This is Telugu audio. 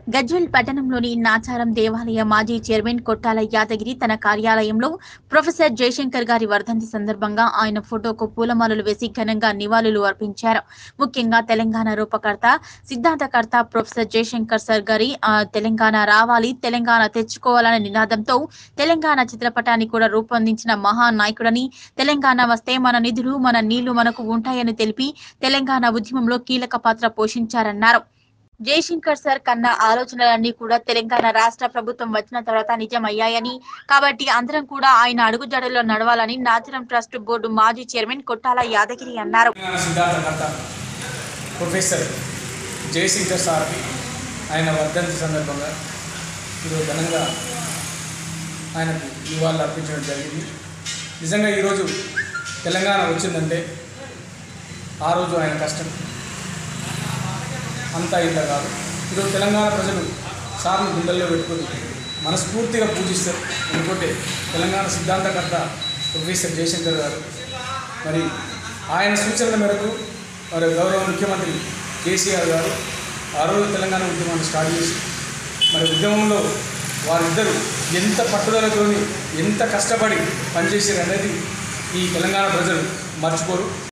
గజ్వెల్ పట్టణంలోని నాచారం దేవాలయ మాజీ చైర్మన్ కొట్టాల యాదగిరి తన కార్యాలయంలో ప్రొఫెసర్ జయశంకర్ గారి వర్ధంతి సందర్భంగా ఆయన ఫోటోకు పూలమాలలు వేసి ఘనంగా నివాళులు అర్పించారు ముఖ్యంగా తెలంగాణ రూపకర్త సిద్ధాంతకర్త ప్రొఫెసర్ జయశంకర్ సార్ గారి ఆ, తెలంగాణ రావాలి తెలంగాణ తెచ్చుకోవాలనే నినాదంతో తెలంగాణ చిత్రపటాన్ని కూడా రూపొందించిన మహానాయకుడని తెలంగాణ వస్తే మన నిధులు మన నీళ్లు మనకు ఉంటాయని తెలిపి తెలంగాణ ఉద్యమంలో కీలక పాత్ర పోషించారన్నారు జయశంకర్ సార్ కన్న ఆలోచనలన్నీ కూడా తెలంగాణ రాష్ట్ర ప్రభుత్వం వచ్చిన తర్వాత నిజమయ్యాయని కాబట్టి అందరం కూడా ఆయన అడుగుజాడల్లో నడవాలని నాచరం ట్రస్ట్ బోర్డు మాజీ చైర్మన్ కొట్టాల యాదగిరి అన్నారు తెలంగాణ సిద్ధాంతకర్త ప్రొఫెసర్ జయశంకర్ సార్కి ఆయన వర్ధంతి సందర్భంగా ఈరోజు ఘనంగా ఆయనకు నివాళులు అర్పించడం జరిగింది నిజంగా ఈరోజు తెలంగాణ వచ్చిందంటే ఆ రోజు ఆయన కష్టం అంతా ఇంత కాదు ఈరోజు తెలంగాణ ప్రజలు సార్ని గుండెల్లో పెట్టుకొని మనస్ఫూర్తిగా పూజిస్తారు ఎందుకంటే తెలంగాణ సిద్ధాంతకర్త ప్రొఫెసర్ జయశంకర్ గారు మరి ఆయన సూచనల మేరకు మరి గౌరవ ముఖ్యమంత్రి కేసీఆర్ గారు ఆ రోజు తెలంగాణ ఉద్యమాన్ని స్టార్ట్ చేసి మరి ఉద్యమంలో వారిద్దరూ ఎంత పట్టుదలతోని ఎంత కష్టపడి పనిచేసారు అనేది ఈ తెలంగాణ ప్రజలు మర్చిపోరు